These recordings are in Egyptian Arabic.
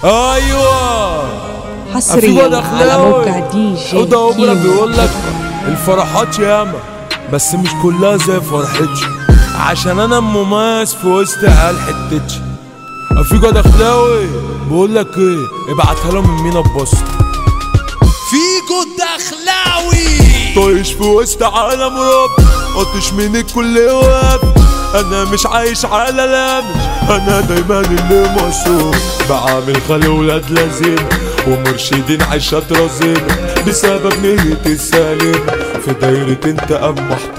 ايوه في حصريا واد على اخلاوي موقع دي جي وده عمره كيمو بيقول لك الفرحات ياما بس مش كلها زي فرحتي عشان انا مميز في وسط عيال حتتي في واد اخلاوي بقول لك ايه ابعتها لهم من مينا ببسط فيجو الدخلاوي طايش في وسط عالم رب قطش من الكل واب انا مش عايش على لامش انا دايما اللي مقصود بعمل خلي ولاد لازم ومرشدين عيشات رزينة بسبب نية السالم في دايرة انت ام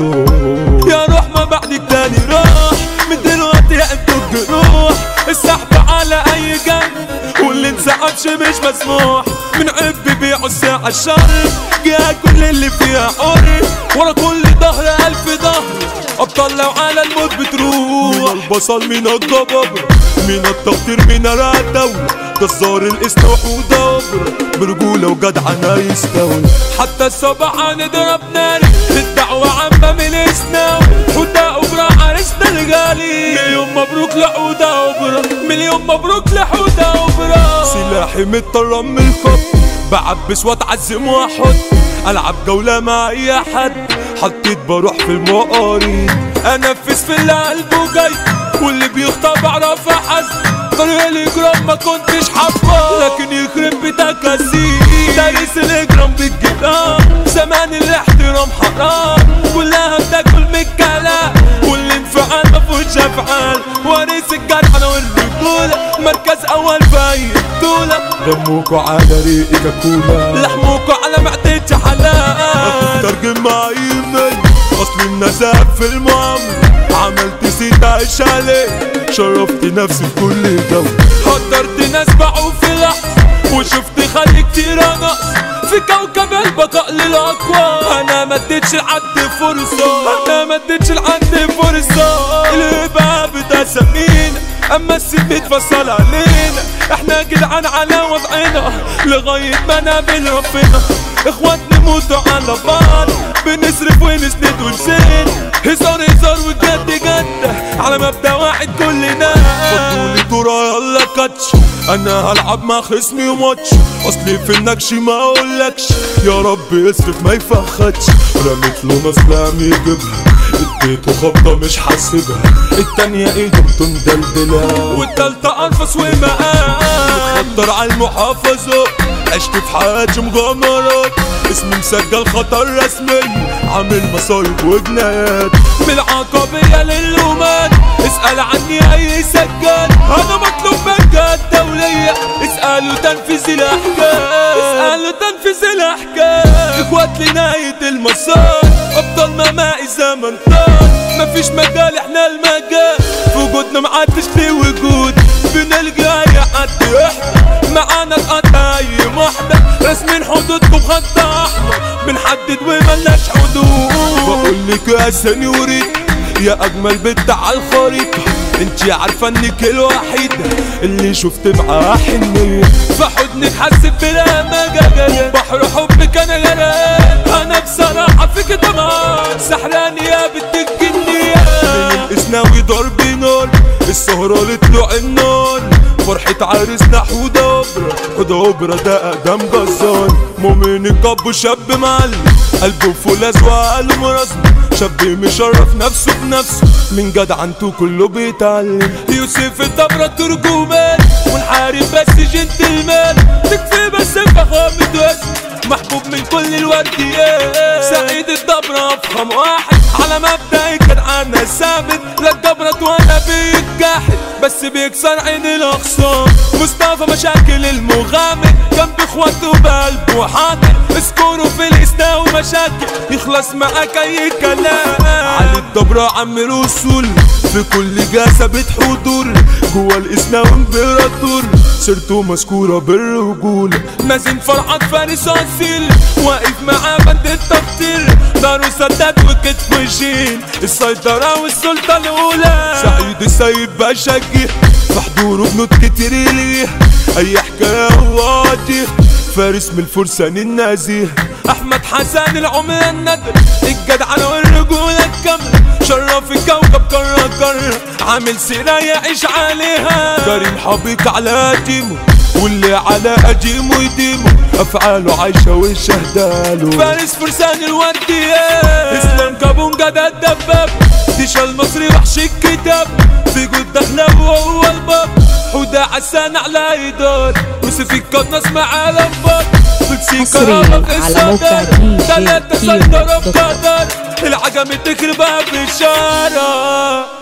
محطوط يا روح ما بعدك تاني راح من دلوقتي انتوا الجروح السحب على اي جنب واللي انسحبش مش مسموح من عيب بيبيعوا الساعة الشر جاء كل اللي فيها قري ورا كل ظهر ألف ظهر أبطال لو على الموت بتروح من البصل من الضباب من التقدير من الدولة جزار الاسم وحودة برجولة وجدعنة يستولى حتى الصبح هنضرب ناري الدعوة عامة من الاسناوي حودة وبرا عرسنا الغالي مليون مبروك لحودة وبرا مليون مبروك لحودة وبرا سلاحي متطرم من الخط بعبس واتعزم واحط العب جولة مع اي حد حطيت بروح في المقارين انفذ في اللي قلبه جاي واللي بيخطى بعرف احزن طريق الاجرام ما كنتش حابه لكن يخرب بيتك اسير دايس الاجرام بالجدام زمان الاحترام حرام كلها بتاكل من الكلام والانفعال ما فيهوش افعال وارث الجرح انا والرجوله مركز اول باين طولة دموكوا على ريقك كولا لحموكوا على معدتي حلال ترجم مع ايميل اصل النساب في المعاملة عملت سيت عيش عليه شرفت نفسي في كل جو حضرت ناس باعوا في لحظة وشفت خلي كتير نقص في كوكب البقاء للأقوى أنا ما اديتش لحد فرصة أنا ما اديتش لحد فرصة الهباب ده سمين أما السيف بيتفصل علينا احنا جدعان على وضعنا لغاية ما نقابل ربنا اخوات نموتوا على بعض بنصرف ونسند ونسين هزار هزار وجد جد على مبدأ واحد كلنا فضولي ترى يلا كاتش انا هلعب مع خصمي ماتش اصلي في النكش ما اقولكش يا رب يصرف ما يفخدش رميت له مسلم يجيبها اديته خبطة مش حاسبها التانية ايده مدلدلة والتالتة انفس ومقام متخطر على المحافظة عشت في حياتي مغامرات اسمي مسجل خطر رسمي عامل مصايب وجنايات من العقبية للومان اسأل عني اي سجاد انا مطلوب منك الدولية اسألوا تنفيذ الاحكام اسألوا تنفيذ الاحكام اخوات لنهاية المسار ابطال ممائي زمن طار مفيش مجال احنا المجال في وجودنا معدش ليه وجود بنلقى اي حد يحضر معانا تقطع اي محضر راسمين حدودكم خط احمر بنحدد وملناش حدود بقول لك يا سنيوريت يا اجمل بنت على الخريطه انتي عارفه انك الوحيده اللي شفت معاها حنيه في حضنك حاسب بلا مجال بحر حبك انا غرقان انا بصراحه فيك طمعان سحران يا بنت الجنيه من الاسناوي ضرب نار السهرة لطلوع النار فرحة عريسنا حودة أبرة حودة أبرة ده أقدم جزار مؤمن الكب شاب معلم قلبه فولاذ وقلبه مرزم شاب مشرف نفسه بنفسه من جدع انتو كله بيتعلم يوسف الدبرة ترجمان ونحارب بس جنتلمان تكفي بس فخامة واسم محبوب من كل الورديات سعيد الدبرة افخم واحد على مبدأ كان عنا ثابت لا الدبرة وانا بيتجاحد بس بيكسر عين الاخصام مصطفى مشاكل المغامر جنب اخواته بقلبه حاضر اذكروا في الاسناء ومشاكل يخلص معاك اي كلام علي الدبرة عم رسول في كل جاسة بتحضر جوا الاسناء امبراطور سيرته مذكورة بالرجولة مازن فرحات فارس اصيل واقف مع بند التقدير داره سداد وكتف وشيل السيطرة والسلطة الأولى سعيد السيد باشا جه في حضوره بنوت كتير ليه أي حكاية هو قاضي فارس من الفرسان النازيه أحمد حسن العمر الندر الجدعنة والرجولة الكاملة شرف الكوكب كرة كرة عامل سيرة يعيش عليها كريم حبيك على تيمو واللي على قديمه يديمه افعاله عايشه وشهداله فارس فرسان الورديات اسلام كابونجا ده الدباب ديشا المصري وحش الكتاب في جود دخلاوي وهو الباب وده عسان على ايدار وسيف القناص مع لمبات فلسي حصرياً كرامة في على موقع الصدر DJ تلاتة كيمو سيطرة دوت كوم. بقدر العجمة تخربها في الشارع